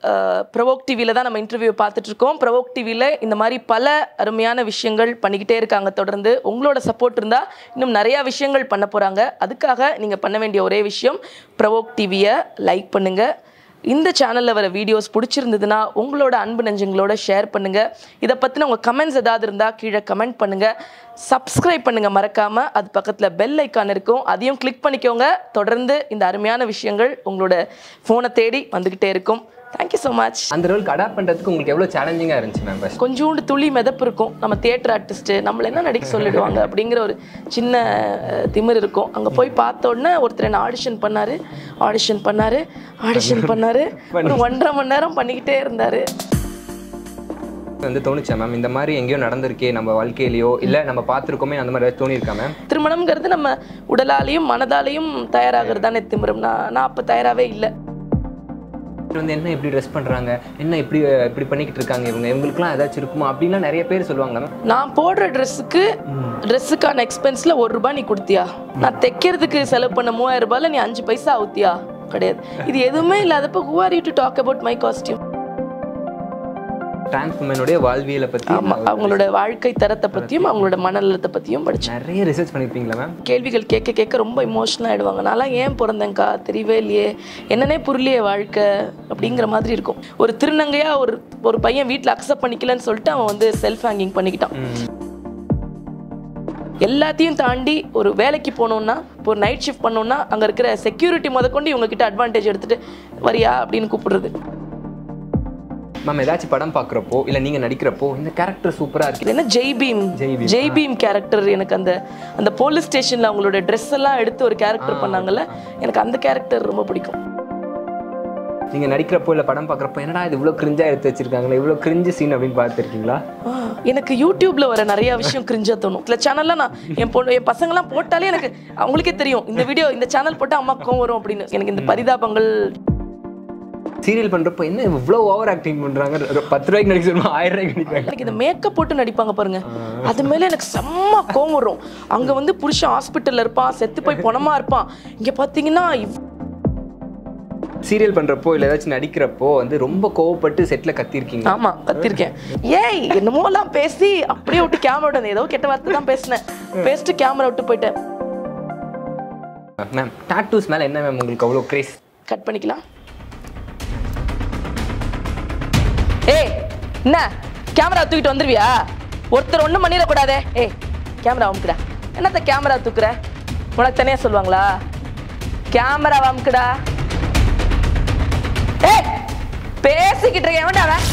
Provoke டிவியில் தான் நம்ம இன்டர்வியூ பார்த்துட்ருக்கோம் ப்ரவோக் டிவியில் இந்த மாதிரி பல அருமையான விஷயங்கள் பண்ணிக்கிட்டே இருக்காங்க தொடர்ந்து உங்களோட சப்போர்ட் இருந்தால் இன்னும் நிறையா விஷயங்கள் பண்ண போகிறாங்க அதுக்காக நீங்கள் பண்ண வேண்டிய ஒரே விஷயம் ப்ரவோக் டிவியை லைக் பண்ணுங்கள் இந்த சேனலில் வர வீடியோஸ் பிடிச்சிருந்ததுன்னா உங்களோட அன்பு நெஞ்சங்களோட ஷேர் பண்ணுங்கள் இதை பற்றின உங்கள் கமெண்ட்ஸ் ஏதாவது இருந்தால் கீழே கமெண்ட் பண்ணுங்கள் சப்ஸ்கிரைப் பண்ணுங்கள் மறக்காமல் அது பக்கத்தில் பெல் ஐக்கான் இருக்கும் அதையும் கிளிக் பண்ணிக்கோங்க தொடர்ந்து இந்த அருமையான விஷயங்கள் உங்களோட ஃபோனை தேடி வந்துக்கிட்டே இருக்கும் தேங்க்யூ ஸோ மச் அந்த ரோலுக்கு அடாப்ட் பண்ணுறதுக்கு உங்களுக்கு எவ்வளோ சேலஞ்சிங்காக இருந்துச்சு மேம் ஃபர்ஸ்ட் கொஞ்சோண்டு துளி மிதப்பு இருக்கும் நம்ம தியேட்டர் ஆர்டிஸ்ட்டு நம்மள என்ன நடிக்க சொல்லிடுவாங்க அப்படிங்கிற ஒரு சின்ன அஹ், திமிர் இருக்கும் அங்கே போய் பார்த்த உடனே ஒருத்தர் என்ன ஆடிஷன் பண்ணார் ஆடிஷன் பண்ணார் ஆடிஷன் பண்ணார் ஒரு ஒன்றரை மணி நேரம் பண்ணிக்கிட்டே இருந்தார் வந்து தோணுச்சா மேம் இந்த மாதிரி எங்கேயோ நடந்திருக்கே நம்ம வாழ்க்கையிலையோ இல்லை நம்ம பார்த்துருக்கோமே அந்த மாதிரி ஏதாவது தோணியிருக்கா மேம் திருமணம்ங்கிறது நம்ம உடலாலையும் மனதாலையும் தயாராகிறது தானே திமிரம் நான் நான் அப்போ தயாராகவே இல்லை வந்து என்ன இப்படி ட்ரெஸ் பண்ணுறாங்க என்ன இப்படி இப்படி பண்ணிக்கிட்டு இருக்காங்க இவங்க இவங்களுக்குலாம் ஏதாச்சும் இருக்குமா அப்படின்லாம் நிறைய பேர் சொல்லுவாங்க மேம் நான் போடுற ட்ரெஸ்ஸுக்கு ட்ரெஸ்ஸுக்கான எக்ஸ்பென்ஸில் ஒரு ரூபாய் நீ கொடுத்தியா நான் தைக்கிறதுக்கு செலவு பண்ண மூவாயிரம் ரூபாயில் நீ அஞ்சு பைசா ஆகுத்தியா கிடையாது இது எதுவுமே இல்லாதப்போ who are you to talk about my costume trans உமனுடைய வாழ்வியலை பற்றி ஆமாம் அவங்களோட வாழ்க்கை தரத்தை பற்றியும் அவங்களோட மனநலத்தை பற்றியும் படித்தேன் நிறைய ரிசர்ச் பண்ணியிருப்பீங்களா மேம் கேள்விகள் கேட்க கேட்க ரொம்ப இமோஷனல் ஆகிடுவாங்க நான்லாம் ஏன் பிறந்தேங்க்கா தெரியவே இல்லையே என்னன்னே புரியலையே வாழ்க்கை அப்படிங்கிற மாதிரி இருக்கும் ஒரு திருநங்கையாக ஒரு ஒரு பையன் வீட்டில் அக்செப்ட் பண்ணிக்கலன்னு சொல்லிட்டு அவன் வந்து செல்ஃப் ஹேங்கிங் பண்ணிக்கிட்டான் எல்லாத்தையும் தாண்டி ஒரு வேலைக்கு போனோம்னா இப்போ ஒரு நைட் ஷிஃப்ட் பண்ணோம்னா அங்கே இருக்கிற செக்யூரிட்டி முதற்கொண்டு இவங்க கிட்ட அட்வான்டேஜ் எடுத்துட்டு வரியா அப்படின்னு கூப்பிடுறது மேம் ஏதாச்சும் படம் பார்க்குறப்போ இல்லை நீங்கள் நடிக்கிறப்போ இந்த கேரக்டர் சூப்பராக இருக்கு இது என்ன ஜெய் பீம் ஜெய் பீம், ஜெய் பீம் கேரக்டர் எனக்கு அந்த அந்த போலீஸ் ஸ்டேஷனில் அவங்களோட ட்ரெஸ் எல்லாம் எடுத்து ஒரு கேரக்டர் பண்ணாங்கல்ல எனக்கு அந்த கேரக்டர் ரொம்ப பிடிக்கும் நீங்கள் நடிக்கிறப்போ இல்லை படம் பார்க்குறப்போ என்னடா இது இவ்வளோ கிரிஞ்சாக எடுத்து வச்சிருக்காங்களே இவ்வளோ கிரிஞ்சு சீன் அப்படின்னு பார்த்துருக்கீங்களா ஆ, எனக்கு யூடியூப்ல வர நிறைய விஷயம் கிரிஞ்சா தோணும் சில சேனல்லாம் நான் என் பொண்ணு என் பசங்களாம் போட்டாலே எனக்கு அவங்களுக்கே தெரியும் இந்த வீடியோ இந்த சேனல் போட்டால் அம்மாக்கும் வரும் அப்படின்னு எனக்கு இந்த பரிதாபங்கள் சீரியல் பண்ணுறப்போ என்ன இவ்வளோ ஓவர் ஆக்டிங் பண்ணுறாங்க பத்து ரூபாய்க்கு நடிக்க சொல்லுமா ஆயிரம் ரூபாய்க்கு நடிக்கிறாங்க எனக்கு இந்த மேக்கப் போட்டு நடிப்பாங்க பாருங்க அது மேல எனக்கு செம்ம கோவம் வரும் அங்க வந்து புருஷன் ஹாஸ்பிட்டல்ல இருப்பான் செத்து போய் பொணமா இருப்பான் இங்க பாத்தீங்கன்னா இவ்- சீரியல் பண்ணுறப்போ இல்லை ஏதாச்சும் நடிக்கிறப்போ வந்து ரொம்ப கோவப்பட்டு செட்டில் கத்திருக்கீங்க ஆமா கத்திருக்கேன் ஏய் என்னமோலாம் பேசி அப்படியே விட்டு கேமரா விட்டு ஏதோ கெட்ட வார்த்தை தான் பேசினேன் பேசிட்டு கேமரா விட்டு போயிட்டேன் மேம் டாட்டூஸ் மேலே என்ன மேம் உங்களுக்கு அவ்வளோ கிரேஸ் கட் பண்ணிக்கலாம் ஏய் என்ன கேமரா தூக்கிட்டு வந்துருவியா ஒருத்தர் ஒன்றும் பண்ணிடக்கூடாதே ஏய் கேமரா அமுக்குடா என்னத்த கேமரா தூக்குற உனக்கு தனியா சொல்லுவாங்களா கேமரா அமுக்குடா ஏய் பேசிக்கிட்டு இருக்கேன் எவன்டா அவன்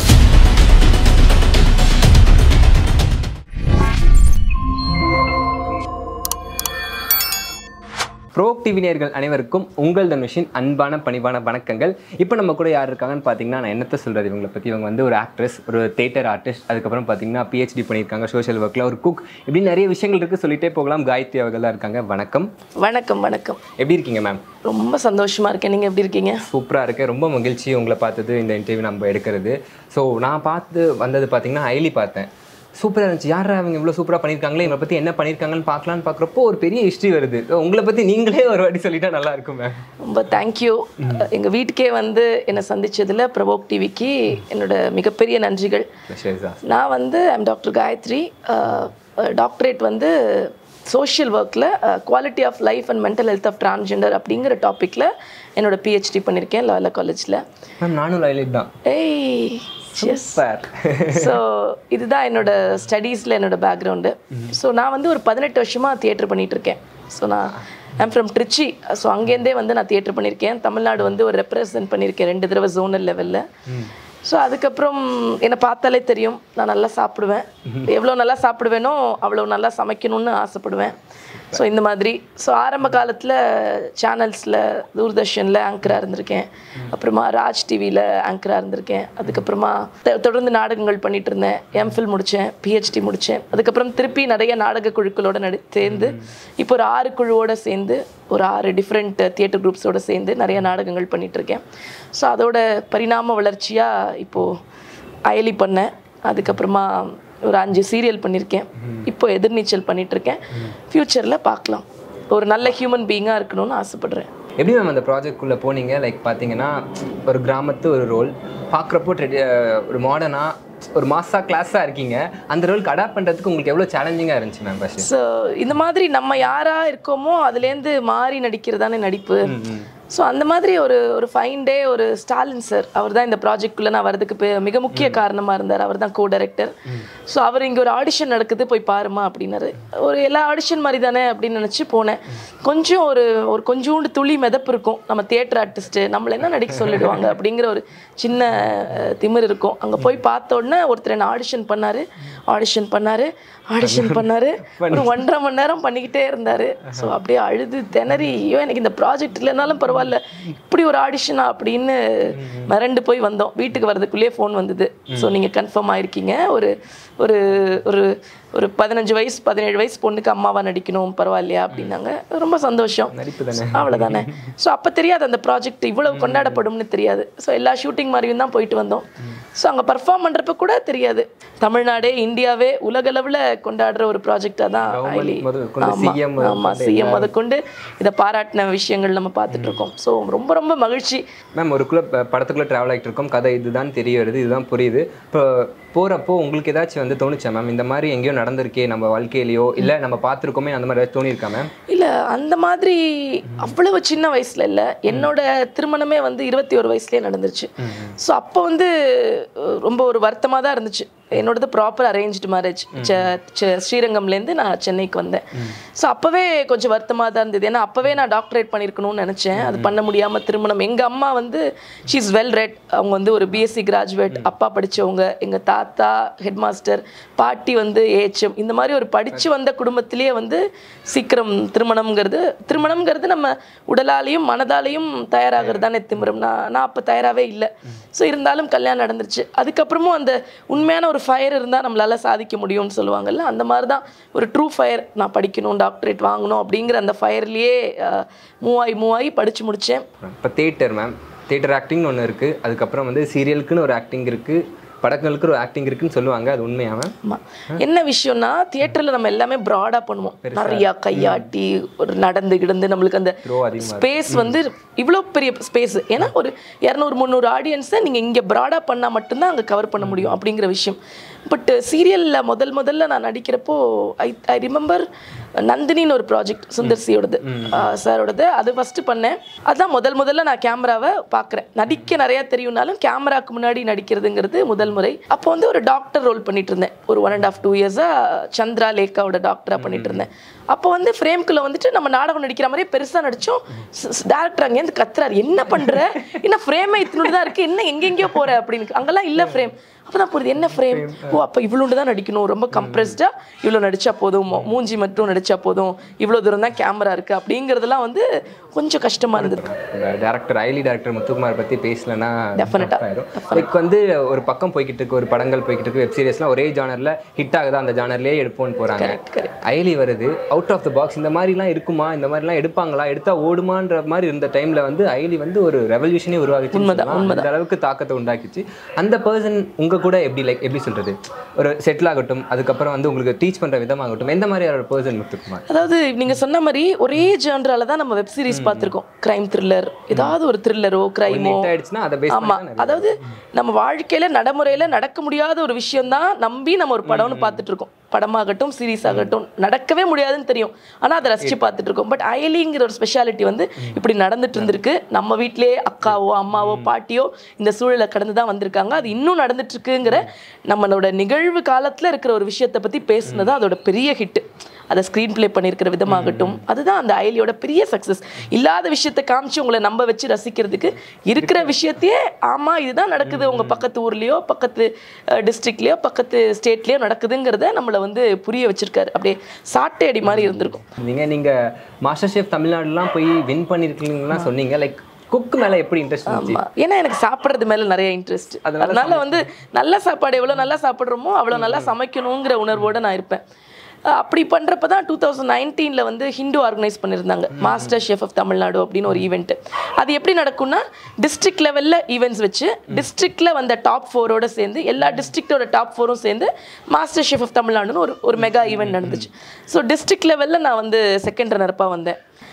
ப்ரோ டிவி நேயர்கள் அனைவருக்கும் உங்கள் தனுஷின் அன்பான பணிவான வணக்கங்கள் இப்போ நம்ம கூட யார் இருக்காங்கன்னு பார்த்தீங்கன்னா நான் என்னத்த சொல்கிறது இவங்களை பற்றி இவங்க வந்து ஒரு ஆக்ட்ரஸ் ஒரு தேட்டர் ஆர்டிஸ்ட் அதுக்கப்புறம் பார்த்தீங்கன்னா பிஹெச்டி பண்ணியிருக்காங்க சோஷியல் ஒர்க்கில் ஒரு குக் இப்படி நிறைய விஷயங்கள் இருக்குது சொல்லிட்டே போகலாம் காயத்ரி அவர்கள் தான் இருக்காங்க வணக்கம் வணக்கம் வணக்கம் எப்படி இருக்கீங்க மேம் ரொம்ப சந்தோஷமா இருக்கேன் நீங்க எப்படி இருக்கீங்க சூப்பராக இருக்கு ரொம்ப மகிழ்ச்சி உங்களை பார்த்தது இந்த இன்டர்வியூ நம்ம எடுக்கிறது ஸோ நான் பார்த்து வந்தது பார்த்தீங்கன்னா ஐலி பார்த்தேன் சூப்பராக இருந்துச்சு யாரா அவங்க இவ்வளோ சூப்பராக பண்ணியிருக்காங்களே இவங்களை பற்றி என்ன பண்ணியிருக்காங்கன்னு பார்க்கலான்னு பார்க்குறப்போ ஒரு பெரிய ஹிஸ்ட்ரி வருது உங்களை பற்றி நீங்களே ஒரு வாட்டி சொல்லிட்டா நல்லா இருக்கும் மேம் ரொம்ப தேங்க்யூ எங்கள் வீட்டுக்கே வந்து என்னை சந்திச்சதுல பிரபோக் டிவிக்கு என்னோட மிகப்பெரிய நன்றிகள் சரி சார் நான் வந்து ஐம் டாக்டர் காயத்ரி டாக்டரேட் வந்து சோஷியல் ஒர்க்கில் quality of life and mental health of transgender அப்படிங்கிற டாப்பிக்கில் என்னோட பிஹெச்டி பண்ணியிருக்கேன் லாலா காலேஜில் மேம் நானும் லைலைட் தான் ஏய் எஸ் சார் ஸோ இதுதான் என்னோட ஸ்டடீஸில் என்னோட பேக்ரவுண்டு ஸோ நான் வந்து ஒரு பதினெட்டு வருஷமாக தியேட்டர் பண்ணிட்டு இருக்கேன் ஸோ நான் ஐம் ஃப்ரம் ட்ரிச்சி ஸோ அங்கேருந்தே வந்து நான் தியேட்டர் பண்ணியிருக்கேன் தமிழ்நாடு வந்து ஒரு ரெப்ரசன்ட் பண்ணியிருக்கேன் ரெண்டு தடவை ஜோனல் லெவலில் ஸோ அதுக்கப்புறம் என்னை பார்த்தாலே தெரியும் நான் நல்லா சாப்பிடுவேன் எவ்வளோ நல்லா சாப்பிடுவேனோ அவ்வளோ நல்லா சமைக்கணும்னு ஆசைப்படுவேன் ஸோ இந்த மாதிரி ஸோ ஆரம்ப காலத்தில் சேனல்ஸில் தூர்தர்ஷனில் ஆங்கராக இருந்திருக்கேன் அப்புறமா ராஜ் டிவியில் ஆங்கராக இருந்திருக்கேன் அதுக்கப்புறமா தொ- தொடர்ந்து நாடகங்கள் பண்ணிட்டு இருந்தேன் எம்ஃபில் முடித்தேன் பிஹெச்டி முடித்தேன் அதுக்கப்புறம் திருப்பி நிறைய நாடக குழுக்களோட நடி சேர்ந்து இப்போ ஒரு ஆறு குழுவோட சேர்ந்து ஒரு ஆறு டிஃப்ரெண்ட் தியேட்டர் குரூப்ஸோட சேர்ந்து நிறைய நாடகங்கள் பண்ணிட்டு இருக்கேன் ஸோ அதோட பரிணாம வளர்ச்சியாக இப்போது அயலி பண்ணேன் அதுக்கப்புறமா ஒரு அஞ்சு சீரியல் பண்ணியிருக்கேன் இப்போ எதிர்நீச்சல் பண்ணிட்டு இருக்கேன் ஃப்யூச்சரில் பார்க்கலாம் ஒரு நல்ல ஹியூமன் பீயிங்காக இருக்கணும்னு ஆசைப்படுறேன் எப்படி மேம் அந்த ப்ராஜெக்ட்குள்ளே போனீங்க லைக் பார்த்தீங்கன்னா ஒரு கிராமத்து ஒரு ரோல் பார்க்குறப்போ ஒரு மாடர்னாக ஒரு மாசா கிளாஸாக இருக்கீங்க அந்த ரோலுக்கு அடாப்ட் பண்ணுறதுக்கு உங்களுக்கு எவ்வளோ சேலஞ்சிங்காக இருந்துச்சு மேம் ஃபர்ஸ்ட் ஸோ இந்த மாதிரி நம்ம யாரா இருக்கோமோ அதுலேருந்து மாறி நடிக்கிறதானே நடிப்பு ஸோ அந்த மாதிரி ஒரு ஒரு ஃபைன் டே ஒரு ஸ்டாலின் சார் அவர் தான் இந்த ப்ராஜெக்ட்குள்ளே நான் வரதுக்கு பெ- மிக முக்கிய காரணமாக இருந்தார் அவர் தான் கோ டைரக்டர் ஸோ அவர் இங்கே ஒரு ஆடிஷன் நடக்குது போய் பாருமா அப்படின்னாரு ஒரு எல்லா ஆடிஷன் மாதிரி தானே அப்படின்னு நினச்சி போனேன் கொஞ்சம் ஒரு ஒரு கொஞ்சோண்டு துளி மிதப்பு இருக்கும் நம்ம தியேட்டர் ஆர்டிஸ்ட்டு நம்மள என்ன நடிக்க சொல்லிடுவாங்க அப்படிங்கிற ஒரு சின்ன அஹ், திமிர் இருக்கும் அங்கே போய் பார்த்த உடனே ஒருத்தர் என்ன ஆடிஷன் பண்ணாரு ஆடிஷன் பண்ணாரு ஆடிஷன் பண்ணாரு ஒரு ஒன்றரை மணி நேரம் பண்ணிக்கிட்டே இருந்தாரு ஸோ அப்படியே அழுது திணறி ஐயோ எனக்கு இந்த ப்ராஜெக்ட் இல்லைனாலும் பரவாயில்ல இப்படி ஒரு ஆடிஷனா அப்படின்னு மிரண்டு போய் வந்தோம் வீட்டுக்கு வர்றதுக்குள்ளேயே ஃபோன் வந்தது ஸோ நீங்கள் கன்ஃபார்ம் ஆயிருக்கீங்க ஒரு ஒரு ஒரு ஒரு பதினஞ்சு வயசு பதினேழு வயசு பொண்ணுக்கு அம்மாவா நடிக்கணும் பரவாயில்லையா அப்படின்னாங்க ரொம்ப சந்தோஷம் நடிப்பு தானே அவ்வளோதானே ஸோ அப்போ தெரியாது அந்த ப்ராஜெக்ட் இவ்வளவு கொண்டாடப்படும்னு தெரியாது ஸோ எல்லா ஷூட்டிங் மாதிரியும் தான் போயிட்டு வந்தோம் ஸோ அங்கே பர்ஃபார்ம் பண்ணுறப்ப கூட தெரியாது தமிழ்நாடே இந்தியாவே உலகளவில் கொண்டாடுற ஒரு ப்ராஜெக்டாக தான் ஐலி முதல் கொண்டு CM முதல் ஆமாம் சிஎம் முதற்கொண்டு இதை பாராட்டின விஷயங்கள் நம்ம பார்த்துட்டு இருக்கோம் ஸோ ரொம்ப ரொம்ப மகிழ்ச்சி மேம் ஒருக்குள்ள ப- படத்துக்குள்ள ட்ராவல் ஆகிட்டு இருக்கோம் கதை இதுதான் தெரிய வருது இதுதான் புரியுது இப்போ போகிறப்போ உங்களுக்கு ஏதாச்சும் வந்து தோணுச்சா மேம் இந்த மாதிரி எங்கேயோ நடந்திருக்கே நம்ம வாழ்க்கையிலையோ இல்லை நம்ம பார்த்துருக்கோமே அந்த மாதிரி ஏதாச்சும் தோணியிருக்கா மேம் இல்லை அந்த மாதிரி அவ்வளவு சின்ன வயசுல இல்லை என்னோட திருமணமே வந்து இருபத்தி ஒரு வயசுலேயே நடந்துருச்சு ஸோ அப்போ வந்து அஹ், ரொம்ப ஒரு வருத்தமாக தான் இருந்துச்சு என்னோடது ப்ராப்பர் அரேஞ்ச்டு மேரேஜ் ஸ்ரீரங்கம்லேருந்து நான் சென்னைக்கு வந்தேன் ஸோ அப்போவே கொஞ்சம் வருத்தமாக தான் இருந்தது ஏன்னா அப்போவே நான் டாக்டரேட் பண்ணியிருக்கணும்னு நினச்சேன் அது பண்ண முடியாமல் திருமணம் எங்கள் அம்மா வந்து ஷீ இஸ் வெல் ரெட் அவங்க வந்து ஒரு பிஎஸ்சி கிராஜுவேட் அப்பா படிச்சவங்க எங்கள் தாத்தா ஹெட் மாஸ்டர் பாட்டி வந்து ஏஹெச்எம் இந்த மாதிரி ஒரு படித்து வந்த குடும்பத்திலேயே வந்து சீக்கிரம் திருமணம்ங்கிறது திருமணம்ங்கிறது நம்ம உடலாலையும் மனதாலையும் தயாராகிறது தானே திமிரம் நான் நான் அப்போ தயாராகவே இல்லை ஸோ இருந்தாலும் கல்யாணம் நடந்துருச்சு அதுக்கப்புறமும் அந்த உண்மையான ஒரு ஃபயர் இருந்தால் நம்மளால சாதிக்க முடியும்னு சொல்லுவாங்கல்ல அந்த மாதிரி தான் ஒரு ட்ரூ ஃபயர் நான் படிக்கணும் டாக்டரேட் வாங்கணும் அப்படிங்கிற அந்த ஃபயர்லேயே மூவாயி மூவாயி படித்து முடித்தேன் இப்போ தேட்டர் மேம் தேட்டர் ஆக்டிங்னு ஒன்று இருக்குது அதுக்கப்புறம் வந்து சீரியலுக்குன்னு ஒரு ஆக்டிங் இருக்குது படங்களுக்கு ஒரு ஆக்டிங் இருக்குன்னு சொல்லுவாங்க அது உண்மையா மேம் ஆமா என்ன விஷயம்னா தியேட்டர்ல நம்ம எல்லாமே ப்ராடா பண்ணுவோம் நிறைய கையாட்டி ஒரு நடந்து கிடந்து நம்மளுக்கு அந்த த்ரோ அதிகமாக ஸ்பேஸ் வந்து இவ்வளோ பெரிய ஸ்பேஸ் ஏன்னா ஒரு இரநூறு முந்நூறு ஆடியன்ஸை நீங்கள் இங்கே ப்ராடாக பண்ணால் மட்டும்தான் அங்கே கவர் பண்ண முடியும் அப்படிங்கிற விஷயம் பட் சீரியலில் முதல் முதல்ல நான் நடிக்கிறப்போ ஐ ஐ ரிமெம்பர் நந்தினின்னு ஒரு ப்ராஜெக்ட் சுந்தர் சியோடது சாரோடது அது ஃபஸ்ட்டு பண்ணேன் அதுதான் முதல் முதல்ல நான் கேமராவை பார்க்குறேன் நடிக்க நிறையா தெரியும்னாலும் கேமராக்கு முன்னாடி நடிக்கிறதுங்கிறது முதல் முறை அப்போ வந்து ஒரு டாக்டர் ரோல் பண்ணிட்டு இருந்தேன் ஒரு ஒன் அண்ட் ஆஃப் டூ இயர்ஸாக சந்திரா லேக்காவோட டாக்டராக பண்ணிட்டு இருந்தேன் அப்போ வந்து ஃப்ரேம்குள்ளே வந்துட்டு நம்ம நாடகம் நடிக்கிற மாதிரியே பெருசாக நடித்தோம் டேரக்டர் அங்கேருந்து கத்துறாரு என்ன பண்ணுற என்ன ஃப்ரேமே இத்தினோடு தான் இருக்குது என்ன எங்கெங்கேயோ போகிற அப்படின்னு அங்கெல்லாம் இல்லை ஃப்ரேம் அப்போ தான் புரியுது என்ன ஃப்ரேம் ஓ அப்போ இவ்வளோண்டு தான் நடிக்கணும் ரொம்ப கம்ப்ரெஸ்டாக இவ்வளோ நடிச்சா போதும் மூ- மூஞ்சி மட்டும் நடிச்சா போதும் இவ்வளோ தூரம் தான் கேமரா இருக்குது அப்படிங்கிறதெல்லாம் வந்து கொஞ்சம் கஷ்டமாக இருந்தது டேரக்டர் ஐலி டேரக்டர் முத்துக்குமார் பற்றி பேசலன்னா Definite-ஆ. லைக் வந்து ஒரு பக்கம் போய்கிட்டு இருக்கு ஒரு படங்கள் போய்கிட்டு இருக்கு வெப் சீரிஸ்லாம் ஒரே ஜானரில் ஹிட் ஆகுதா அந்த ஜானர்லேயே எடுப்போம்னு போகிறாங்க correct. ஐலி வருது அவுட் ஆஃப் த பாக்ஸ் இந்த மாதிரிலாம் இருக்குமா இந்த மாதிரிலாம் எடுப்பாங்களா எடுத்தா ஓடுமான்ற மாதிரி இருந்த டைம்ல வந்து ஐலி வந்து ஒரு ரெவல்யூஷனே உருவாகிச்சு உண்மைதான், அந்த அளவுக்கு தாக்கத்தை உண்டாக்கிச்சு அந்த பர்சன் உங்க கூட எப்படி லைக் எப்படி சொல்றது ஒரு செட்டில் ஆகட்டும் அதுக்கப்புறம் வந்து உங்களுக்கு டீச் பண்ற விதமாகட்டும் எந்த மாதிரி ஒரு பர்சன் முத்துக்குமார் அதாவது நீங்க சொன்ன மாதிரி ஒரே ஜான்ரால தான் நம்ம வெப் சீரிஸ் பார்த்துருக்கோம் கிரைம் த்ரில்லர் ஏதாவது ஒரு த்ரில்லரோ கிரைமோ ஹிட் ஆயிடுச்சுன்னா அதை பேஸ் ஆமா அதாவது நம்ம வாழ்க்கையில நடைமுறையில நடக்க முடியாத ஒரு விஷயம் தான் நம்பி நம்ம ஒரு படம்னு பார்த்துட்டு இருக்கோம் படமாகட்டும் சீரிஸ் ஆகட்டும் நடக்கவே முடியாதுன்னு தெரியும் ஆனா அதை ரசிச்சு பார்த்துட்டு இருக்கோம் பட் அயலிங்கிற ஒரு ஸ்பெஷாலிட்டி வந்து இப்படி நடந்துட்டு இருந்திருக்கு நம்ம வீட்டிலேயே அக்காவோ அம்மாவோ பாட்டியோ இந்த சூழலை கடந்து தான் வந்திருக்காங்க அது இன்னும் நடந்துட்டு இருக்குங்கிற நம்மளோட நிகழ்வு காலத்துல இருக்கிற ஒரு விஷயத்தை பத்தி பேசுனது அதோட பெரிய ஹிட் அதை ஸ்க்ரீன் ப்ளே பண்ணியிருக்கிற விதமாகட்டும் அதுதான் அந்த அயலியோட பெரிய சக்ஸஸ் இல்லாத விஷயத்தை காமிச்சு உங்களை நம்ப வச்சு ரசிக்கிறதுக்கு இருக்கிற விஷயத்தையே ஆமா இதுதான் நடக்குது உங்க பக்கத்து ஊர்லயோ பக்கத்து டிஸ்ட்ரிக்ட்லயோ பக்கத்து ஸ்டேட்லயோ நடக்குதுங்கிறத நம்மளை வந்து புரிய வச்சிருக்காரு அப்படியே சாட்டை அடி மாதிரி இருந்திருக்கும் நீங்க நீங்க மாஸ்டர் ஷெஃப் தமிழ்நாடுலாம் போய் வின் பண்ணிருக்கீங்கன்னா சொன்னீங்க லைக் குக் மேல எப்படி இன்ட்ரெஸ்ட் இருந்துச்சு ஆமா ஏன்னா எனக்கு சாப்பிட்றது மேல நிறைய இன்ட்ரெஸ்ட் அதனால வந்து நல்ல சாப்பாடு எவ்வளவு நல்லா சாப்பிட்றோமோ அவ்வளவு நல்லா சமைக்கணுங்கிற உணர்வோட நான் இருப்பேன் அஹ் அப்படி பண்றப்ப தான் டூ தௌசண்ட் நைன்டீனில் வந்து ஹிந்து ஆர்கனைஸ் பண்ணியிருந்தாங்க மாஸ்டர் ஷெஃப் ஆஃப் தமிழ்நாடு அப்படின்னு ஒரு ஈவெண்ட் அது எப்படி நடக்கும்னா டிஸ்ட்ரிக்ட் லெவலில் ஈவெண்ட்ஸ் வச்சு டிஸ்ட்ரிக்டில் வந்த டாப் ஃபோரோட சேர்ந்து எல்லா டிஸ்ட்ரிக்டோட டாப் ஃபோரும் சேர்ந்து மாஸ்டர் ஷெஃப் ஆஃப் தமிழ்நாடுன்னு ஒரு ஒரு மெகா ஈவெண்ட் நடந்துச்சு ஸோ டிஸ்ட்ரிக்ட் லெவலில் நான் வந்து செகண்ட் ரன்னர்ப்பாக வந்தேன்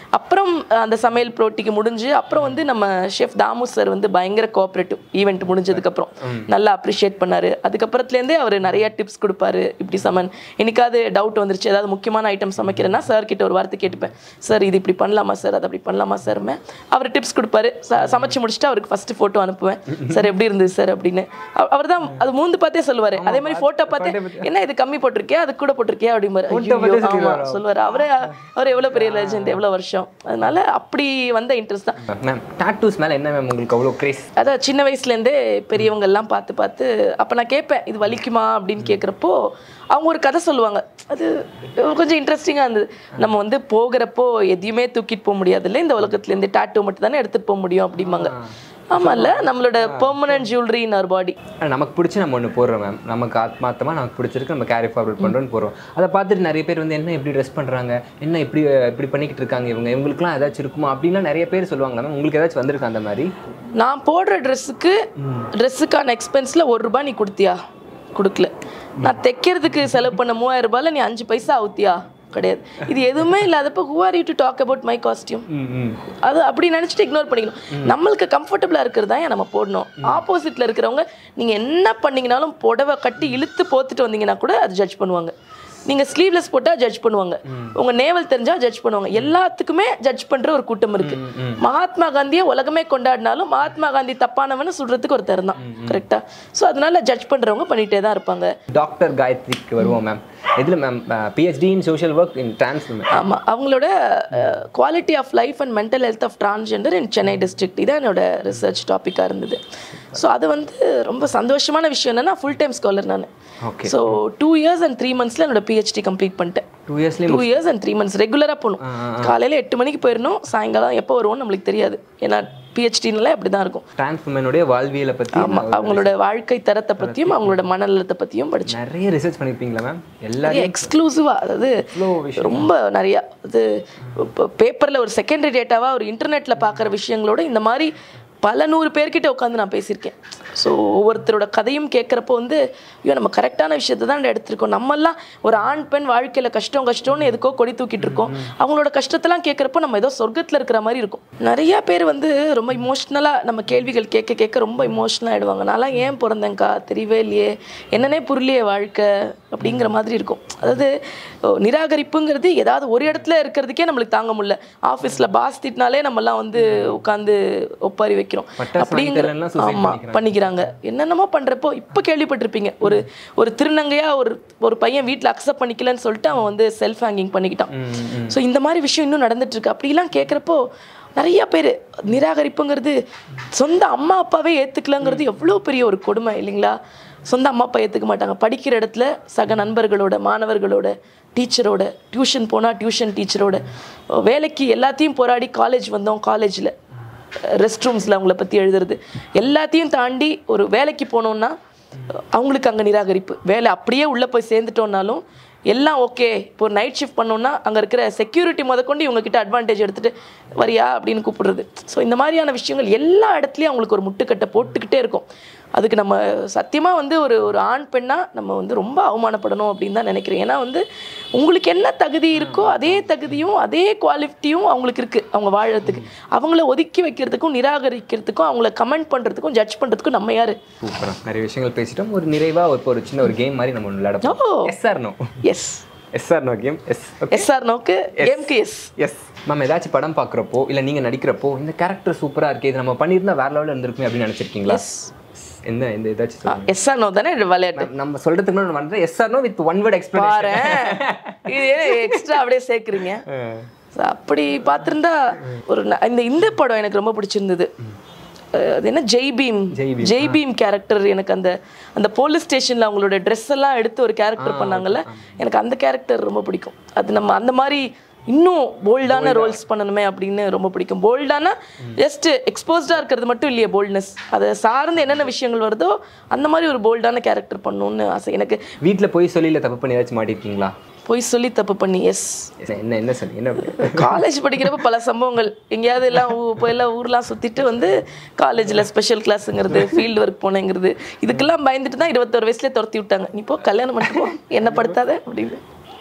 அப்புறம் அஹ், அந்த சமையல் போட்டிக்கு முடிஞ்சு அப்புறம் வந்து நம்ம ஷெஃப் தாமு சார் வந்து பயங்கர கோஆப்ரேட்டிவ் ஈவெண்ட் முடிஞ்சதுக்கப்புறம் நல்லா அப்ரிஷியேட் பண்ணாரு அதுக்கப்புறத்துலேருந்தே அவர் நிறைய டிப்ஸ் கொடுப்பாரு இப்படி சமன் என்னைக்காவது டவுட் வந்துருச்சு ஏதாவது முக்கியமான ஐட்டம் சமைக்கிறேன்னா சார் கிட்ட ஒரு வார்த்தை கேட்டுப்பேன் சார் இது இப்படி பண்ணலாமா சார் அது அப்படி பண்ணலாமா சார் அவர் டிப்ஸ் கொடுப்பாரு ச- சமைச்சு முடிச்சுட்டு அவருக்கு ஃபர்ஸ்ட் ஃபோட்டோ அனுப்புவேன் சார் எப்படி இருந்தது சார் அப்படின்னு அவர் தான் அது மூந்து பார்த்தே சொல்லுவாரு அதே மாதிரி போட்டோ பார்த்தே என்ன இது கம்மி போட்டிருக்கியா அது கூட போட்டிருக்கியா அப்படிம்பாரு Photo ஐயோ, பார்த்தே ஆமா சொல்லுவாரு அவரே அவர் எவ்வளவு பெரிய லெஜெண்ட் எவ்வளவு வருஷம் அதனால அப்படி வந்த இன்ட்ரெஸ்ட் தான் மேம் டாட்டூஸ் மேலே என்ன மேம் உங்களுக்கு அவ்வளோ கிரேஸ் அதான் சின்ன வயசுலேருந்தே பெரியவங்க எல்லாம் பார்த்து பார்த்து அப்போ நான் கேட்பேன் இது வலிக்குமா அப்படின்னு கேட்குறப்போ அவங்க ஒரு கதை சொல்லுவாங்க அது கொஞ்சம் இன்ட்ரெஸ்டிங்காக இருந்தது நம்ம வந்து போகிறப்போ எதையுமே தூக்கிட்டு போக முடியாதுல்ல இந்த உலகத்துலேருந்து டாட்டூ மட்டும் தானே எடுத்துகிட்டு போக முடியும் அப்படிம்பாங்க ஆமாம்ல நம்மளோட பெர்மனன்ட் ஜுவல்லரி இன் அவர் பாடி நமக்கு பிடிச்சி நம்ம ஒன்று போடுறோம் மேம் நமக்கு ஆத்மார்த்தமாக நமக்கு பிடிச்சிருக்கு நம்ம கேரி ஃபார்வர்ட் பண்ணுறோன்னு போடுறோம் அதை பார்த்துட்டு நிறைய பேர் வந்து என்ன இப்படி ட்ரெஸ் பண்ணுறாங்க என்ன இப்படி இப்படி பண்ணிக்கிட்டு இருக்காங்க இவங்க இவங்களுக்குலாம் ஏதாச்சும் இருக்குமா அப்படின்லாம் நிறைய பேர் சொல்லுவாங்களா மேம் உங்களுக்கு ஏதாச்சும் வந்திருக்கா அந்த மாதிரி நான் போடுற ட்ரெஸ்ஸுக்கு ட்ரெஸ்ஸுக்கான எக்ஸ்பென்ஸில் ஒரு ரூபாய் நீ கொடுத்தியா கொடுக்கல நான் தைக்கிறதுக்கு செலவு பண்ண மூவாயிரம் ரூபாயில் நீ அஞ்சு பைசா அவுத்தியா கிடையாது இது எதுவுமே இல்லாதப்போ who are you to talk about my costume ம் ம் அது அப்படி நினச்சிட்டு இக்னோர் பண்ணிக்கணும் நம்மளுக்கு கம்ஃபர்டபுளாக இருக்கிறது தான் நம்ம போடணும் ஆப்போசிட்டில் இருக்கிறவங்க நீங்கள் என்ன பண்ணீங்கனாலும் புடவை கட்டி இழுத்து போத்துட்டு வந்தீங்கன்னா கூட அது ஜட்ஜ் பண்ணுவாங்க நீங்கள் ஸ்லீவ்லெஸ் போட்டால் ஜட்ஜ் பண்ணுவாங்க உங்கள் நேவல் தெரிஞ்சால் ஜட்ஜ் பண்ணுவாங்க எல்லாத்துக்குமே ஜட்ஜ் பண்ணுற ஒரு கூட்டம் இருக்கு மகாத்மா காந்தியை உலகமே கொண்டாடினாலும் மகாத்மா காந்தி தப்பானவன்னு சொல்றதுக்கு ஒரு தரம் தான் கரெக்டாக ஸோ அதனால ஜட்ஜ் பண்ணுறவங்க பண்ணிகிட்டே தான் இருப்பாங்க டாக்டர் காயத்ரிக்கு வருவோம் மேம் எதில் ma'am PhD in social work in trans ஆமாம் அவங்களோட quality of life and mental health of transgender in Chennai district இதான் என்னோட ரிசர்ச் டாப்பிக்காக இருந்தது ஸோ அது வந்து ரொம்ப சந்தோஷமான விஷயம் என்னன்னா ஃபுல் டைம் ஸ்காலர் நான் okay so two years and three மந்த்ஸில் என்னோட பிஹெச்டி கம்ப்ளீட் பண்ணிட்டேன் டூ இயர்ஸ்லேயும் two years and three months ரெகுலராக போகணும் காலையில் எட்டு மணிக்கு போயிடணும் சாயங்காலம் எப்போ வருவோம்னு நம்மளுக்கு தெரியாது ஏன்னா பிஹெச்டினாலே அப்படி தான் இருக்கும் டிரான்ஸ் உமனுடைய வாழ்வியலை பற்றி ஆமாம் அவங்களோட வாழ்க்கை தரத்தை பற்றியும் அவங்களோட மனநலத்தை பற்றியும் படித்தேன் நிறைய ரிசர்ச் பண்ணியிருப்பீங்களா மேம் எல்லா நிறைய எக்ஸ்க்ளூசிவாக அதாவது ரொம்ப நிறையா அது இப்போ பேப்பரில் ஒரு செகண்டரி டேட்டாவாக ஒரு இன்டர்நெட்டில் பார்க்குற விஷயங்களோட இந்த மாதிரி பல நூறு பேர்கிட்ட உட்காந்து நான் பேசியிருக்கேன் ஸோ ஒவ்வொருத்தரோட கதையும் கேட்குறப்போ வந்து ஐயோ நம்ம கரெக்டான விஷயத்தை தான் எடுத்திருக்கோம் நம்மெல்லாம் ஒரு ஆண் பெண் வாழ்க்கையில் கஷ்டம் கஷ்டம்னு எதுக்கோ கொடி தூக்கிட்டு இருக்கோம் அவங்களோட கஷ்டத்தெல்லாம் கேட்குறப்போ நம்ம ஏதோ சொர்க்கத்தில் இருக்கிற மாதிரி இருக்கும் நிறையா பேர் வந்து ரொம்ப இமோஷ்னலாக நம்ம கேள்விகள் கேட்க கேட்க ரொம்ப இமோஷ்னலாக ஆகிடுவாங்க நான்லாம் ஏன் பிறந்தேங்க்கா தெரியவே இல்லையே என்னன்னே புரியலையே வாழ்க்கை அப்படிங்கிற மாதிரி இருக்கும் அதாவது ஓ, நிராகரிப்புங்கிறது ஏதாவது ஒரு இடத்துல இருக்கிறதுக்கே நம்மளுக்கு தாங்க முடியல ஆஃபீஸில் பாஸ் திட்டினாலே நம்மலாம் வந்து உட்காந்து ஒப்பாரி வைக்கிறோம் பட்டாசு வாங்கி தரலைன்னா suicide ஆமா பண்ணிக்கிறாங்க என்னென்னமோ பண்றப்போ இப்போ கேள்விப்பட்டிருப்பீங்க ஒரு ஒரு திருநங்கையா ஒரு ஒரு பையன் வீட்டில் அக்செப்ட் பண்ணிக்கலன்னு சொல்லிட்டு அவன் வந்து செல்ஃப் ஹேங்கிங் பண்ணிக்கிட்டான் ஸோ இந்த மாதிரி விஷயம் இன்னும் நடந்துட்டு இருக்கு அப்படிலாம் கேட்குறப்போ நிறைய பேர் நிராகரிப்புங்கிறது சொந்த அம்மா அப்பாவே ஏற்றுக்கலங்கிறது எவ்வளோ பெரிய ஒரு கொடுமை இல்லைங்களா சொந்த அம்மா அப்பா ஏற்றுக்க மாட்டாங்க படிக்கிற இடத்துல சக நண்பர்களோட மாணவர்களோட டீச்சரோட டியூஷன் போனால் டியூஷன் டீச்சரோட வேலைக்கு எல்லாத்தையும் போராடி காலேஜ் வந்தோம் காலேஜில் ரெஸ்ட் ரூம்ஸில் அவங்கள பற்றி எழுதுறது எல்லாத்தையும் தாண்டி ஒரு வேலைக்கு போனோம்னா அவங்களுக்கு அங்கே நிராகரிப்பு வேலை அப்படியே உள்ளே போய் சேர்ந்துட்டோம்னாலும் எல்லாம் ஓகே இப்போ ஒரு நைட் ஷிஃப்ட் பண்ணோம்னா அங்கே இருக்கிற செக்யூரிட்டி முதற்கொண்டு இவங்க கிட்ட அட்வான்டேஜ் எடுத்துட்டு வரியா அப்படின்னு கூப்பிடுறது ஸோ இந்த மாதிரியான விஷயங்கள் எல்லா இடத்துலையும் அவங்களுக்கு ஒரு முட்டுக்கட்டை போட்டுக்கிட்டே இருக்கும் அதுக்கு நம்ம சத்தியமாக வந்து ஒரு ஒரு ஆண் பெண்ணா நம்ம வந்து ரொம்ப அவமானப்படணும் அப்படின்னு தான் நினைக்கிறேன் ஏன்னா வந்து உங்களுக்கு என்ன தகுதி இருக்கோ அதே தகுதியும் அதே குவாலிட்டியும் அவங்களுக்கு இருக்குது அவங்க வாழறதுக்கு அவங்கள ஒதுக்கி வைக்கிறதுக்கும் நிராகரிக்கிறதுக்கும் அவங்கள கமெண்ட் பண்ணுறதுக்கும் ஜட்ஜ் பண்ணுறதுக்கும் நம்ம யார் சூப்பராக நிறைய விஷயங்கள் பேசிட்டோம் ஒரு நிறைவாக இப்போ ஒரு சின்ன ஒரு கேம் மாதிரி நம்ம ஒன்று விளையாடப்போம் oh yes or no yes yes or no game yes yes or நோக்கு கேம்க்கு எஸ் எஸ் மேம் ஏதாச்சும் படம் பார்க்குறப்போ இல்லை நீங்கள் நடிக்கிறப்போ இந்த கேரக்டர் சூப்பராக இருக்கே இது நம்ம பண்ணியிருந்தா வேற லெவலில் இருந்திருக்குமே அப்படின்னு நினச்சிருக்கீங்களா எஸ் எந்த எந்த ஏதாச்சும் சொல்லுங்க. எஸ்ஆர் நோ தானே விளையாட்டு மேம், நம்ம சொல்றதுக்கு முன்னாடி வந்து yes or no with one word பாரு எக்ஸ்பிளனேஷன் இது எக்ஸ்ட்ரா அப்படியே சேர்க்குறீங்க So, அப்படி பார்த்துருந்தா ஒரு ந- இந்த இந்த படம் எனக்கு ரொம்ப பிடிச்சிருந்தது அஹ் அது என்ன ஜெய் பீம் ஜெய் பீம் கேரக்டர் எனக்கு அந்த அந்த போலீஸ் ஸ்டேஷனில் அவங்களோட ட்ரெஸ் எல்லாம் எடுத்து ஒரு கேரக்டர் பண்ணாங்கல்ல எனக்கு அந்த கேரக்டர் ரொம்ப பிடிக்கும் அது நம்ம அந்த மாதிரி இன்னும் போல்டான ரோல்ஸ் பண்ணணுமே அப்படின்னு ரொம்ப பிடிக்கும் போல்டானா ஜஸ்ட் எக்ஸ்போஸ்டாக இருக்கிறது மட்டும் இல்லையே போல்ட்னஸ் அதை சார்ந்து என்னென்ன விஷயங்கள் வருதோ அந்த மாதிரி ஒரு போல்டான கேரக்டர் பண்ணணும்னு ஆசை எனக்கு வீட்டில் போய் சொல்லி இல்லை தப்பு பண்ணி ஏதாச்சும் மாட்டிருக்கீங்களா போய் சொல்லி தப்பு பண்ணி எஸ் என்ன என்ன என்ன சொல்லி என்ன காலேஜ் படிக்கிறப்ப பல சம்பவங்கள் எங்கேயாவது எல்லாம் ஊ- போய் எல்லாம் ஊர்லாம் சுற்றிட்டு வந்து காலேஜில் ஸ்பெஷல் கிளாஸுங்கிறது ஃபீல்டு ஒர்க் போனேங்கிறது இதுக்கெல்லாம் பயந்துட்டு தான் இருபத்தோரு வயசுலேயே துரத்தி விட்டாங்க நீ போ கல்யாணம் பண்ணிட்டு போ என்ன படுத்தாத அப்படின்னு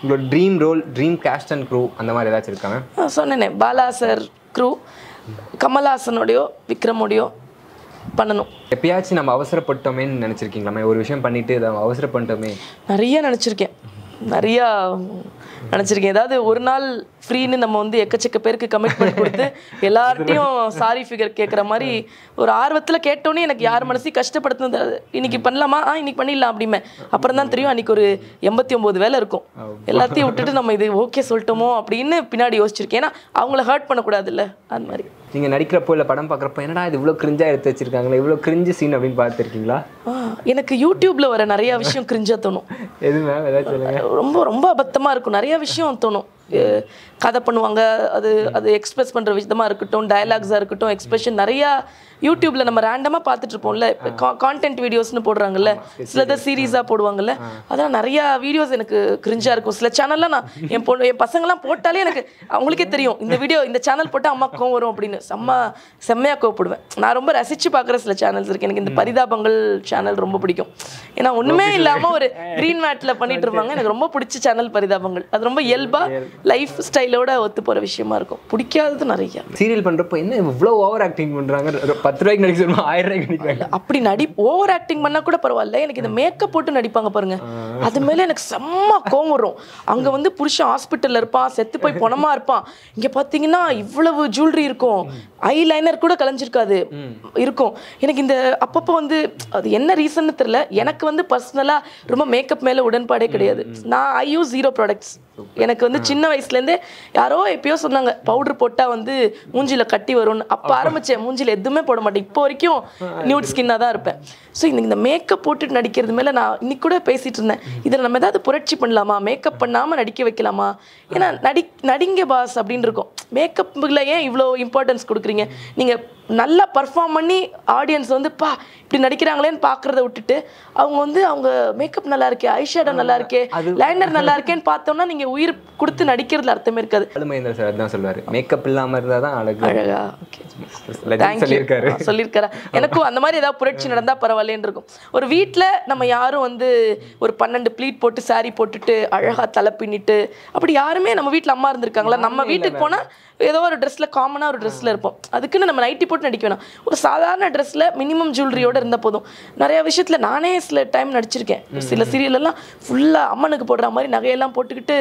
உங்களோட dream role dream cast and crew அந்த மாதிரி ஏதாச்சும் இருக்காங்க ஆ, சொன்னேனே பாலா சார் க்ரூ கமல்ஹாசனோடையோ விக்ரமோடையோ பண்ணணும் எப்பயாச்சும் நம்ம அவசரப்பட்டோமேன்னு நினச்சிருக்கீங்களா ஒரு விஷயம் பண்ணிட்டு இதை அவசரப்பட்டோமே நிறைய நினச்சிருக்கேன் நிறையா நினச்சிருக்கேன் ஏதாவது ஒரு நாள் ஃப்ரீன்னு நம்ம வந்து எக்கச்சக்க பேருக்கு கமிட்மெண்ட் கொடுத்து எல்லார்ட்டையும் சாரி ஃபிகர் கேட்குற மாதிரி ஒரு ஆர்வத்தில் கேட்டோன்னே எனக்கு யார் மனசையும் கஷ்டப்படுத்துனது அது. இன்னைக்கு பண்ணலாமா ஆ இன்னைக்கு பண்ணிடலாம் அப்படிமே அப்புறம் தான் தெரியும் அன்னைக்கு ஒரு எண்பத்தி ஒம்பது வேலை இருக்கும் எல்லாத்தையும் விட்டுட்டு நம்ம இது ஓகே சொல்லிட்டோமோ அப்படின்னு பின்னாடி யோசிச்சிருக்கேன் ஏன்னா அவங்கள ஹர்ட் பண்ணக்கூடாதுல்ல அந்த மாதிரி நீங்கள் நடிக்கிறப்போ இல்லை படம் பார்க்குறப்போ என்னடா இது இவ்வளோ கிரிஞ்சாக எடுத்து வச்சிருக்காங்களே இவ்வளோ கிரிஞ்சு சீன் அப்படின்னு பார்த்துருக்கீங்களா ஆ, எனக்கு யூடியூப்ல வர நிறைய விஷயம் கிரிஞ்சா தோணும் எது மேம் ஏதாச்சும் சொல்லுங்க ரொம்ப ரொம்ப அபத்தமா இருக்கும் நிறைய விஷயம் தோணும் அஹ் கதை பண்ணுவாங்க அது அது எக்ஸ்பிரஸ் பண்ற விதமா இருக்கட்டும் டயலாக்ஸா இருக்கட்டும் எக்ஸ்பிரஷன் நிறைய யூடியூப்ல நம்ம ரேண்டமா பார்த்துட்டு இருப்போம்ல கான்டென்ட் வீடியோஸ்னு போடுறாங்கல்ல சிலது சீரீஸா போடுவாங்கல்ல அதெல்லாம் நிறைய வீடியோஸ் எனக்கு கிரிஞ்சா இருக்கும் சில சேனல்லாம் நான் என் பொண்ணு என் பசங்கலாம் போட்டாலே எனக்கு அவங்களுக்கே தெரியும் இந்த வீடியோ இந்த சேனல் போட்டா அம்மா கோவம் வரும் அப்படின்னு செம்ம செம்மையா கோவப்படுவேன் நான் ரொம்ப ரசிச்சு பார்க்குற சில சேனல்ஸ் இருக்கு எனக்கு இந்த பரிதாபங்கள் சேனல் ரொம்ப பிடிக்கும் ஏன்னா ஒண்ணுமே இல்லாம ஒரு கிரீன் மேட்ல பண்ணிட்டு இருப்பாங்க எனக்கு ரொம்ப பிடிச்ச சேனல் பரிதாபங்கள் அது ரொம்ப இயல்பா லைஃப் ஸ்டைலோட ஒத்து போற விஷயமா இருக்கும் பிடிக்காதது நிறைய சீரியல் பண்ணுறப்போ என்ன இவ்வளோ ஓவர் ஆக்டிங் பண்ணுறாங்க பத்து ரூபாய்க்கு நடிக்க சொல்லுமா ஆயிரம் ரூபாய்க்கு நடிக்கிறாங்க அப்படி நடி ஓவர் ஆக்டிங் பண்ணா கூட பரவாயில்ல எனக்கு இந்த மேக்கப் போட்டு நடிப்பாங்க பாருங்க அது மேல எனக்கு செம்ம கோவம் வரும் அங்க வந்து புருஷன் ஹாஸ்பிட்டல்ல இருப்பான் செத்து போய் பொணமா இருப்பான் இங்க பாத்தீங்கன்னா இவ்வளவு ஜுவல்லரி இருக்கும் ஐ லைனர் கூட கலைஞ்சிருக்காது இருக்கும் எனக்கு இந்த அப்பப்போ வந்து அது என்ன ரீசன்னு தெரியல எனக்கு வந்து பர்சனலா ரொம்ப மேக்கப் மேல உடன்பாடே கிடையாது நான் ஐ யூஸ் ஜீரோ ப்ராடக்ட்ஸ் எனக்கு வந்து சின்ன வயசுலேருந்தே யாரோ எப்பயோ சொன்னாங்க பவுடர் போட்டால் வந்து மூஞ்சில கட்டி வரும்னு அப்போ ஆரம்பிச்சேன் மூஞ்சில எதுவுமே போட மாட்டேன் இப்போ வரைக்கும் நியூட் ஸ்கின்னாக தான் இருப்பேன் ஸோ இந்த இந்த மேக்கப் போட்டுட்டு நடிக்கிறது மேலே நான் இன்னைக்கு கூட பேசிட்டு இருந்தேன் இதில் நம்ம ஏதாவது புரட்சி பண்ணலாமா மேக்கப் பண்ணாமல் நடிக்க வைக்கலாமா ஏன்னா நடி நடிங்க பாஸ் அப்படின்னு இருக்கும் மேக்கப்பில் ஏன் இவ்வளோ இம்பார்ட்டன்ஸ் கொடுக்குறீங்க நீங்கள் நல்லா பர்ஃபார்ம் பண்ணி ஆடியன்ஸ் வந்து பா இப்படி நடிக்கிறாங்களேன்னு பார்க்கறத விட்டுட்டு அவங்க வந்து அவங்க மேக்கப் நல்லா இருக்கே ஐஷேடோ நல்லா இருக்கே லைனர் நல்லா இருக்கேன்னு பார்த்தோம்னா நீங்க உயிர் கொடுத்து நடிக்கிறதுல அர்த்தமே இருக்காது அது மகேந்திர சார் அதுதான் சொல்லுவார் மேக்கப் இல்லாமல் இருந்தால் தான் அழகு அழகா ஓகே Legend சொல்லியிருக்காரு சொல்லியிருக்காரு எனக்கும் அந்த மாதிரி ஏதாவது புரட்சி நடந்தா பரவாயில்லன்னு இருக்கும் ஒரு வீட்ல நம்ம யாரும் வந்து ஒரு பன்னெண்டு ப்ளீட் போட்டு saree போட்டுட்டு அழகா தலை பின்னிட்டு அப்படி யாருமே நம்ம வீட்ல அம்மா இருந்திருக்காங்களா நம்ம வீட்டுக்கு போனா ஏதோ ஒரு ட்ரெஸ்ல காமனா ஒரு ட்ரெஸ்ல இருப்போம் அதுக்குன்னு நம்ம நைட்டி போட்டு நடிக்க வேணாம் ஒரு சாதாரண ட்ரெஸ்ல மினிமம் ஜுவல்லரியோட இருந்தா போதும் நிறைய விஷயத்துல நானே சில டைம் நடிச்சிருக்கேன் சில சீரியல் எல்லாம் ஃபுல்லா அம்மனுக்கு போடுற மாதிரி நகையெல்லாம் போட்டுக்கிட்டு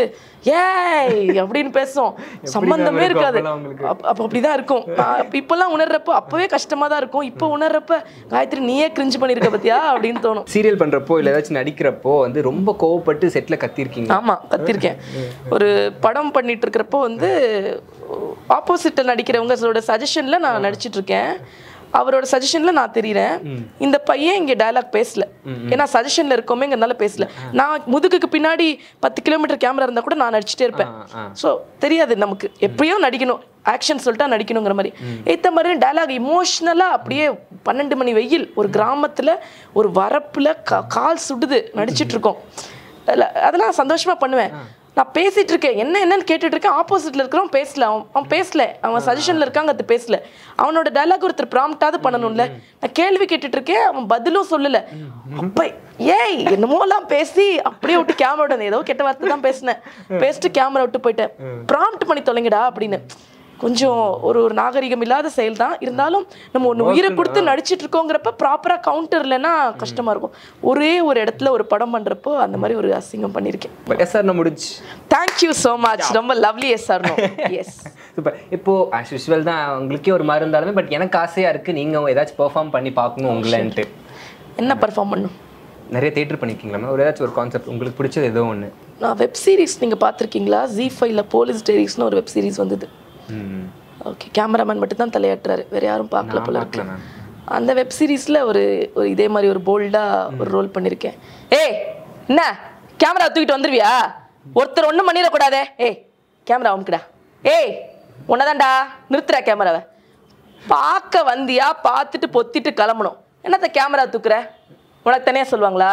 ஏய் அப்படின்னு பேசும் சம்பந்தமே இருக்கும் இருக்காது அப்பெல்லாம் உங்களுக்கு? அப்ப அப்ப அப்படிதான் இருக்கும் நான் இப்ப- இப்பெல்லாம் உணர்றப்ப அப்பவே கஷ்டமா தான் இருக்கும் இப்போ உணர்றப்ப காயத்ரி நீயே கிரிஞ்சு பண்ணிருக்க பத்தியா அப்படின்னு தோணும் சீரியல் பண்ணுறப்போ இல்லை ஏதாச்சும் நடிக்கிறப்போ வந்து ரொம்ப கோவப்பட்டு செட்டில் கத்திருக்கீங்க ஆமா கத்திருக்கேன் ஒரு படம் பண்ணிட்டு இருக்கிறப்போ வந்து ஆப்போசிட்டில் நடிக்கிறவங்களோட சஜஷன்ல நான் நடிச்சிட்டு இருக்கேன் அவரோட சஜஷன்ல நான் தெரியுறேன் இந்த பையன் இங்க டயலாக் பேசல ஏன்னா சஜஷன்ல இருக்கோமேங்கிறதுனால பேசல நான் முதுகுக்கு பின்னாடி பத்து கிலோமீட்டர் கேமரா இருந்தா கூட நான் நடிச்சிட்டே இருப்பேன் ஆ. ஸோ தெரியாது நமக்கு எப்படியும் நடிக்கணும் ஆக்ஷன் சொல்லிட்டா நடிக்கணுங்கிற மாதிரி ஏத்த மாதிரி டயலாக் இமோஷ்னலா அப்படியே பன்னெண்டு மணி வெயில் ஒரு கிராமத்துல ஒரு வரப்புல கா- கால் சுடுது நடிச்சிட்டு இருக்கோம் இல்ல, அதெல்லாம் சந்தோஷமா பண்ணுவேன் நான் பேசிட்டு இருக்கேன் என்ன என்னன்னு கேட்டுட்டு இருக்கேன் ஆப்போசிட்ல இருக்கிறவன் பேசல அவன் அவன் பேசல அவன் சஜஷன்ல இருக்காங்க அது பேசல அவனோட டயலாக் ஒருத்தர் ப்ராம்ப்டாவது பண்ணணும்ல நான் கேள்வி கேட்டுட்டு இருக்கேன் அவன் பதிலும் சொல்லல அப்ப ஏய் என்னமோலாம் பேசி அப்படியே விட்டு கேமரா ஏதோ கெட்ட வார்த்தை தான் பேசினேன் பேசிட்டு கேமரா விட்டு போயிட்டேன் ப்ராம்ப்ட் பண்ணி தொலைங்கடா அப்படின்னு கொஞ்சம் ஒரு ஒரு நாகரிகம் இல்லாத செயல் தான் இருந்தாலும் நம்ம ஒன்று உயிரை கொடுத்து நடிச்சிட்டு இருக்கோங்கிறப்ப ப்ராப்பராக கவுண்டர் இல்லைன்னா கஷ்டமா இருக்கும் ஒரே ஒரு இடத்துல ஒரு படம் பண்றப்போ அந்த மாதிரி ஒரு அசிங்கம் பண்ணியிருக்கேன் பட் எஸ் சார் நான் முடிஞ்சு தேங்க்யூ ஸோ மச் ரொம்ப lovely yes sir no yes super இப்போ ஆஸ் யூஸ்வல் தான் உங்களுக்கே ஒரு மாதிரி இருந்தாலுமே பட் எனக்கு ஆசையா இருக்கு நீங்க ஏதாச்சும் பெர்ஃபார்ம் பண்ணி பார்க்கணும் உங்களேன்ட்டு என்ன பர்ஃபார்ம் பண்ணும் நிறைய தேட்டர் பண்ணிருக்கீங்களா ஒரு ஏதாச்சும் ஒரு கான்செப்ட் உங்களுக்கு பிடிச்சது ஏதோ ஒன்று நான் வெப் சீரிஸ் நீங்கள் பார்த்துருக்கீங்களா ஜி ஃபைவ்ல போலீஸ் டைரிஸ்னு ஒரு வெப் சீரிஸ் வந்தது ம் ஓகே கேமராமேன் மட்டும் தான் தலையாட்டுறாரு வேற யாரும் பார்க்கல போல இருக்கு பார்க்கல மேம் அந்த வெப் சீரிஸ்ல ஒரு ஒரு இதே மாதிரி ஒரு போல்டா ஒரு ரோல் பண்ணியிருக்கேன் ஏய் என்ன கேமரா தூக்கிட்டு வந்துருவியா ஒருத்தர் ஒன்றும் பண்ணிடக்கூடாதே ஏய் கேமரா அமுக்குடா ஏய் உன்னதான்டா நிறுத்துறா கேமராவை பார்க்க வந்தியா பார்த்துட்டு பொத்திட்டு கிளம்பணும் என்னத்த கேமரா தூக்குற உனக்கு தனியாக சொல்லுவாங்களா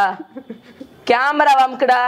கேமரா அமுக்குடா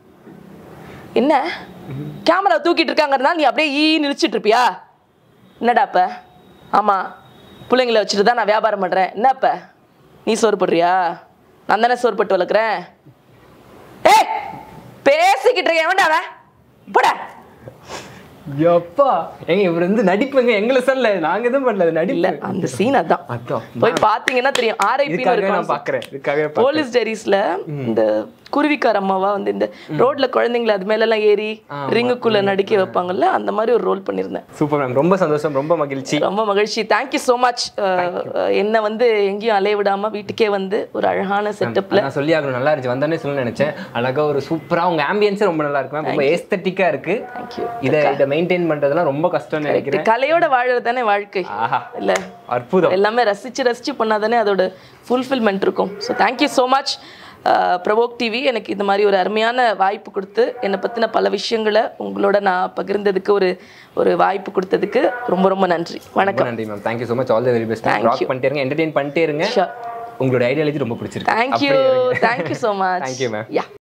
என்ன கேமரா தூக்கிட்டு இருக்காங்கிறதுனால நீ அப்படியே ஈ நிறுச்சிட்டு இருப்பியா என்னடா அப்ப ஆமா பிள்ளைங்கள வச்சுட்டு தான் நான் வியாபாரம் பண்றேன் என்ன அப்ப நீ சோறு போடுறியா நான் தானே சோறு போட்டு வளர்க்குறேன் ஏய் பேசிக்கிட்டு இருக்கேன் வேண்டாம் அவன் போடா எப்பா ஏங்க இவர் வந்து நடிப்புங்க எங்களை சொல்ல நாங்க எதுவும் பண்ணல அது இல்ல நடிப்பு அந்த சீன் அதான் அதான் போய் பாத்தீங்கன்னா தெரியும் ஆர்ஐபி இதுக்காகவே நான் பாக்குறேன் இதுக்காகவே பா- போலீஸ் டெரிஸ்ல இந்த குருவிக்கார அம்மாவா வந்து இந்த ரோட்ல குழந்தைங்களை அது மேல எல்லாம் ஏறி ரிங்குக்குள்ள நடிக்க வைப்பாங்கல்ல அந்த மாதிரி ஒரு ரோல் பண்ணியிருந்தேன் சூப்பர் மேம் ரொம்ப சந்தோஷம் ரொம்ப மகிழ்ச்சி ரொம்ப மகிழ்ச்சி தேங்க்யூ ஸோ மச் என்னை வந்து எங்கேயும் அலைய விடாம வீட்டுக்கே வந்து ஒரு அழகான செட்டப்ல நான் சொல்லி ஆகணும் நல்லா இருந்துச்சு வந்தானே சொல்ல நினைச்சேன் அழகா ஒரு சூப்பரா உங்க ஆம்பியன்ஸே ரொம்ப நல்லா இருக்கு மேம் ரொம்ப ஏஸ்தட்டிக்கா இருக்கு தேங்க்யூ இதை இதை மெயின்டைன் பண்றதெல்லாம் ரொம்ப கஷ்டம்னு நினைக்கிறேன் கலையோட வாழறது தானே வாழ்க்கை ஆஹா இல்ல அற்புதம் எல்லாமே ரசிச்சு ரசிச்சு பண்ணாதானே அதோட ஃபுல்ஃபில்மெண்ட் இருக்கும் so thank you so much Provoke TV எனக்கு இந்த மாதிரி ஒரு அருமையான வாய்ப்பு கொடுத்து என்னை பற்றின பல விஷயங்களை உங்களோட நான் பகிர்ந்ததுக்கு ஒரு ஒரு வாய்ப்பு கொடுத்ததுக்கு ரொம்ப ரொம்ப நன்றி வணக்கம் ரொம்ப நன்றி ma'am thank you so much all the very best Thank rock பண்ணிட்டே இருங்க என்டர்டெயின் பண்ணிட்டே இருங்க Sure. உங்களோட ஐடியாலஜி ரொம்ப பிடிச்சிருக்கு thank you thank you so much Thank you, ma'am. Yeah